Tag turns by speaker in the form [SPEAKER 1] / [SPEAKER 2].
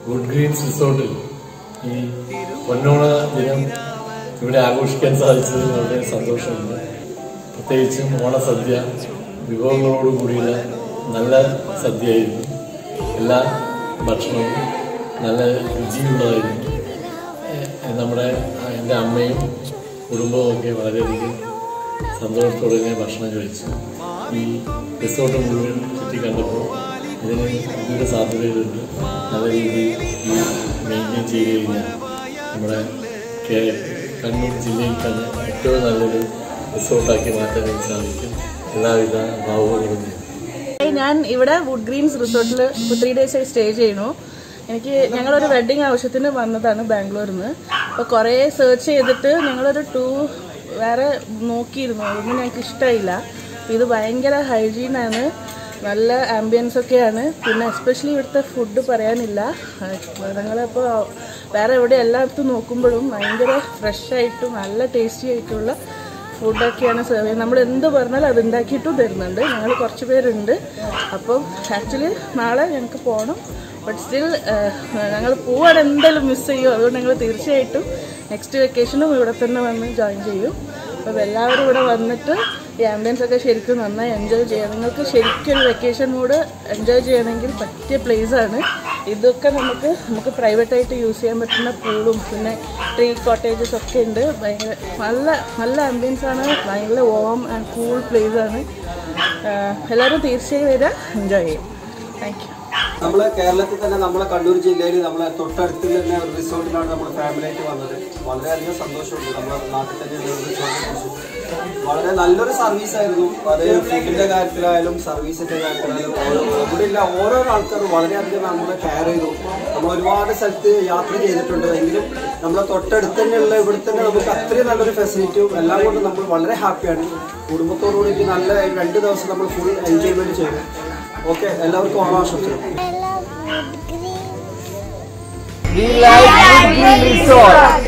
[SPEAKER 1] Good Green's റിസോർട്ടിൽ ഈ പൊന്നോണ ദിനം ഇവിടെ ആഘോഷിക്കാൻ സാധിച്ചതിൽ വളരെ സന്തോഷമുണ്ട് പ്രത്യേകിച്ചും ഓണസദ്യ വിഭവങ്ങളോടുകൂടിയുള്ള നല്ല സദ്യയായിരുന്നു എല്ലാ ഭക്ഷണവും നല്ല രുചിയുള്ളതായിരുന്നു ഏഹ് നമ്മുടെ എൻ്റെ അമ്മയും കുടുംബവും ഒക്കെ വളരെയധികം സന്തോഷത്തോടെ ഞാൻ ഭക്ഷണം കഴിച്ചു ഈ റിസോർട്ട് മുഴുവൻ ചുറ്റി കണ്ടപ്പോൾ ഇതിന് വലിയ സാധ്യതകളുണ്ട് നല്ല രീതിയിൽ ഈ മെയിൻറ്റെയിൻ ചെയ്ത് കഴിഞ്ഞാൽ നമ്മുടെ കേ- കണ്ണൂർ ജില്ലയിൽ തന്നെ ഏറ്റവും നല്ലൊരു റിസോർട്ടാക്കി മാറ്റാൻ എനിക്ക് സാധിക്കും എല്ലാവിധ ഭാവുകളും ഞാൻ
[SPEAKER 2] ഹായ്, ഞാൻ ഇവിടെ വുഡ് ഗ്രീൻസ് റിസോർട്ടിൽ ഇപ്പോൾ ത്രീ ഡേയ്സ് ആയി സ്റ്റേ ചെയ്യുന്നു എനിക്ക് ഞങ്ങളൊരു വെഡിങ് ആവശ്യത്തിന് വന്നതാണ് ബാംഗ്ലൂരിൽ നിന്ന് അപ്പോൾ കുറേ സെർച്ച് ചെയ്തിട്ട് ഞങ്ങളൊരു ടൂ വേറെ നോക്കിയിരുന്നു അതൊന്നും ഞങ്ങൾക്ക് ഇഷ്ടമായില്ല ഇത് ഭയങ്കര ഹൈജീനാണ് നല്ല ആംബിയൻസ് ഒക്കെയാണ് പിന്നെ എസ്പെഷ്യലി ഇവിടുത്തെ ഫുഡ് പറയാനില്ല ഞങ്ങളിപ്പോൾ വേറെ എവിടെ എല്ലായിടത്തും നോക്കുമ്പോഴും ഭയങ്കര ഫ്രഷ് ആയിട്ടും നല്ല ടേസ്റ്റി ആയിട്ടുള്ള ഫുഡൊക്കെയാണ് സെർവ് ചെയ്യുന്നത് നമ്മൾ എന്ത് പറഞ്ഞാലും അത് ഉണ്ടാക്കിയിട്ടും തരുന്നുണ്ട് ഞങ്ങൾ കുറച്ച് പേരുണ്ട് അപ്പം ആക്ച്വലി നാളെ ഞങ്ങൾക്ക് പോകണം ബട്ട് സ്റ്റിൽ ഞങ്ങൾ പോവാൻ എന്തായാലും മിസ് ചെയ്യും അതുകൊണ്ട് ഞങ്ങൾ തീർച്ചയായിട്ടും നെക്സ്റ്റ് വെക്കേഷനും ഇവിടെ തന്നെ വന്ന് ജോയിൻ ചെയ്യും അപ്പോൾ എല്ലാവരും ഇവിടെ വന്നിട്ട് ഈ ആംബിയൻസ് ഒക്കെ ശരിക്കും നന്നായി എൻജോയ് ചെയ്യാം നിങ്ങൾക്ക് ശരിക്കും ഒരു വെക്കേഷൻ മൂഡ് എൻജോയ് ചെയ്യണമെങ്കിൽ പറ്റിയ place ആണ് ഇതൊക്കെ നമുക്ക് നമുക്ക് private ആയിട്ട് യൂസ് ചെയ്യാൻ പറ്റുന്ന പൂളും പിന്നെ ട്രീ കോട്ടേജസ് ഒക്കെ ഉണ്ട് ഭയങ്കര നല്ല നല്ല ആംബിയൻസ് ആണ് ഭയങ്കര വോം ആൻഡ് കൂൾ പ്ലേസ് ആണ് ആഹ് എല്ലാവരും തീർച്ചയായും വരിക എൻജോയ് ചെയ്യും താങ്ക് യു
[SPEAKER 3] നമ്മള് കേരളത്തിൽ തന്നെ നമ്മളെ കണ്ണൂർ ജില്ലയിൽ നമ്മളെ തൊട്ടടുത്ത് തന്നെ ഒരു റിസോർട്ടിലാണ് നമ്മൾ ഫാമിലി ആയിട്ട് വന്നത് വളരെയധികം സന്തോഷമുണ്ട് നമ്മുടെ നാട്ടിൽ തന്നെ ഉള്ള ഒരു റിസോർട്ടിനെ കുറിച്ച് വളരെ നല്ലൊരു സർവീസ് ആയിരുന്നു അത് ഫുഡിന്റെ കാര്യത്തിലായാലും സർവീസിന്റെ കാര്യത്തിലായാലും ഓരോ ഇവിടെയുള്ള ഓരോ ആൾക്കാരും വളരെയധികം നമ്മളെ കെയർ ചെയ്തു നമ്മൾ ഒരുപാട് സ്ഥലത്ത് യാത്ര ചെയ്തിട്ടുണ്ട് എങ്കിലും നമ്മളെ തൊട്ടടുത്ത് തന്നെയുള്ള ഇവിടെ തന്നെ നമുക്ക് അത്രയും നല്ലൊരു ഫെസിലിറ്റിയും എല്ലാം കൊണ്ടും നമ്മൾ വളരെ ഹാപ്പിയാണ് കുടുംബത്തോടുകൂടി നല്ല രണ്ട് ദിവസം നമ്മൾ ഫുൾ എൻജോയ്മെന്റ് ചെയ്തു ഓക്കെ എല്ലാവർക്കും ഓണാശംസകൾ
[SPEAKER 4] We like Wood Green Resort.